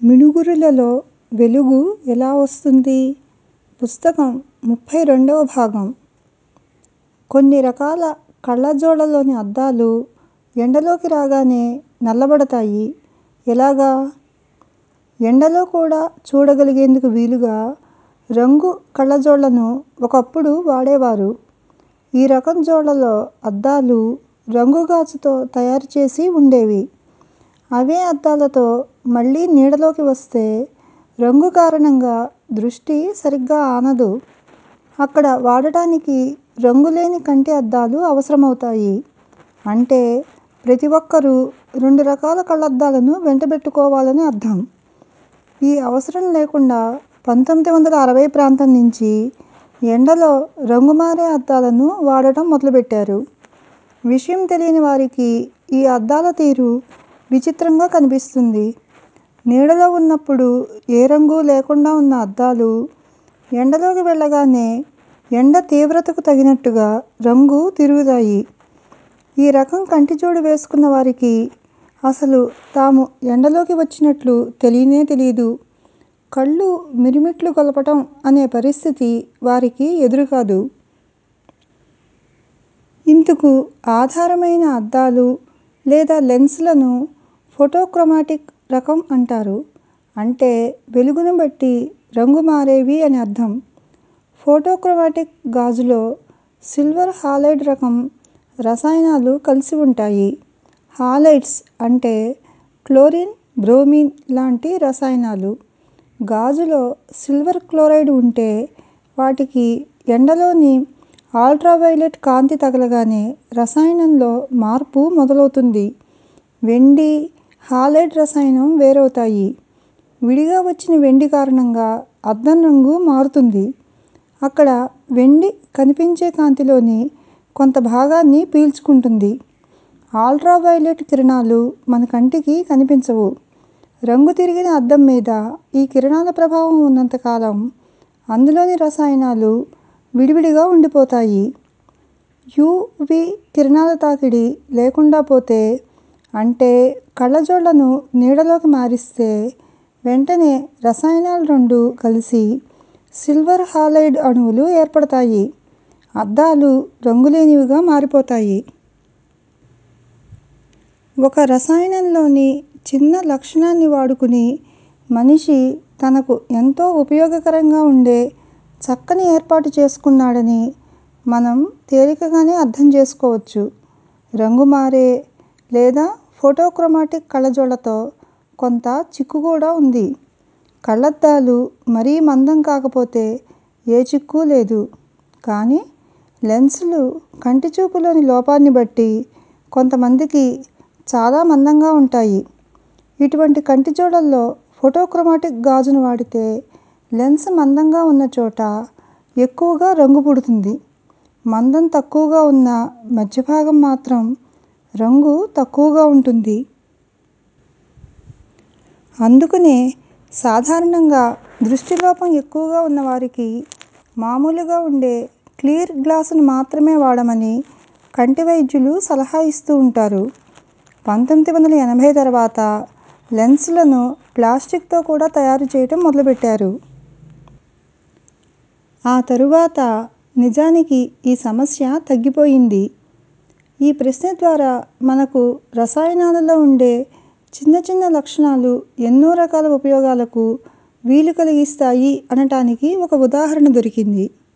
మిడుగురులలో వెలుగు ఎలా వస్తుంది? పుస్తకం ముప్పై రెండవ భాగం కొన్ని రకాల కళ్ళజోళ్ళలోని అద్దాలు ఎండలోకి రాగానే నల్లబడతాయి. ఎలాగా? ఎండలో కూడా చూడగలిగేందుకు వీలుగా రంగు కళ్ళజోళ్ళను ఒకప్పుడు వాడేవారు. ఈ రకం జోళ్ళలో అద్దాలు రంగుగాజుతో తయారుచేసి ఉండేవి. అవే అద్దాలతో మళ్ళీ నీడలోకి వస్తే రంగు కారణంగా దృష్టి సరిగ్గా ఆనదు. అక్కడ వాడటానికి రంగులేని కంటి అద్దాలు అవసరమవుతాయి. అంటే ప్రతి ఒక్కరూ రెండు రకాల కళ్ళద్దాలను వెంటబెట్టుకోవాలని అర్థం. ఈ అవసరం లేకుండా పంతొమ్మిది వందల అరవై ప్రాంతం నుంచి ఎండలో రంగు మారే అద్దాలను వాడటం మొదలుపెట్టారు. విషయం తెలియని వారికి ఈ అద్దాల తీరు విచిత్రంగా కనిపిస్తుంది. నీడలో ఉన్నప్పుడు ఏ రంగూ లేకుండా ఉన్న అద్దాలు ఎండలోకి వెళ్ళగానే ఎండ తీవ్రతకు తగినట్టుగా రంగు తిరుగుతాయి. ఈ రకం కంటిజోడు వేసుకున్న వారికి అసలు తాము ఎండలోకి వచ్చినట్లు తెలియనే తెలియదు. కళ్ళు మిరుమిట్లు గొలపటం అనే పరిస్థితి వారికి ఎదురుకాదు. ఇందుకు ఆధారమైన అద్దాలు లేదా లెన్స్ లను ఫోటోక్రోమాటిక్ రకం అంటారు. అంటే వెలుగును బట్టి రంగు మారేవి అని అర్థం. ఫోటోక్రోమాటిక్ గాజులో సిల్వర్ హాలైడ్ రకం రసాయనాలు కలిసి ఉంటాయి. హాలైడ్స్ అంటే క్లోరిన్, బ్రోమిన్ లాంటి రసాయనాలు. గాజులో సిల్వర్ క్లోరైడ్ ఉంటే వాటికి ఎండలోని అల్ట్రావైలెట్ కాంతి తగలగానే రసాయనంలో మార్పు మొదలవుతుంది. వెండి, హాలైడ్ రసాయనం వేరవుతాయి. విడిగా వచ్చిన వెండి కారణంగా అద్దం రంగు మారుతుంది. అక్కడ వెండి కనిపించే కాంతిలోని కొంత భాగాన్ని పీల్చుకుంటుంది. అల్ట్రావైలెట్ కిరణాలు మన కంటికి కనిపించవు. రంగు తిరిగిన అద్దం మీద ఈ కిరణాల ప్రభావం ఉన్నంత కాలం అందులోని రసాయనాలు విడివిడిగా ఉండిపోతాయి. యు. వి. కిరణాల తాకిడి లేకుండా పోతే అంటే కళ్ళజోళ్ళను నీడలోకి మారిస్తే వెంటనే రసాయనాలు రెండూ కలిసి సిల్వర్ హాలైడ్ అణువులు ఏర్పడతాయి. అద్దాలు రంగులేనివిగా మారిపోతాయి. ఒక రసాయనంలోని చిన్న లక్షణాన్ని వాడుకుని మనిషి తనకు ఎంతో ఉపయోగకరంగా ఉండే చక్కని ఏర్పాటు చేసుకున్నాడని మనం తేలికగానే అర్థం చేసుకోవచ్చు. రంగు మారే లేదా ఫోటోక్రోమాటిక్ కళ్ళజోళ్ళతో కొంత చిక్కు కూడా ఉంది. కళ్ళద్దాలు మరీ మందం కాకపోతే ఏ చిక్కూ లేదు. కానీ లెన్స్ లు కంటిచూపులోని లోపాన్ని బట్టి కొంతమందికి చాలా మందంగా ఉంటాయి. ఇటువంటి కంటిజోళ్ళలో ఫోటోక్రోమాటిక్ గాజును వాడితే లెన్స్ మందంగా ఉన్న చోట ఎక్కువగా రంగు పుడుతుంది. మందం తక్కువగా ఉన్న మధ్యభాగం మాత్రం రంగు తక్కువగా ఉంటుంది. అందుకనే సాధారణంగా దృష్టిలోపం ఎక్కువగా ఉన్నవారికి మామూలుగా ఉండే క్లియర్ గ్లాసును మాత్రమే వాడమని కంటి వైద్యులు సలహా ఇస్తూ ఉంటారు. పంతొమ్మిది వందల ఎనభై తర్వాత లెన్స్ లను ప్లాస్టిక్ తో కూడా తయారు చేయటం మొదలుపెట్టారు. ఆ తరువాత నిజానికి ఈ సమస్య తగ్గిపోయింది. ఈ ప్రశ్న ద్వారా మనకు రసాయనాలలో ఉండే చిన్న చిన్న లక్షణాలు ఎన్నో రకాల ఉపయోగాలకు వీలు కలిగిస్తాయి అనటానికి ఒక ఉదాహరణ దొరికింది.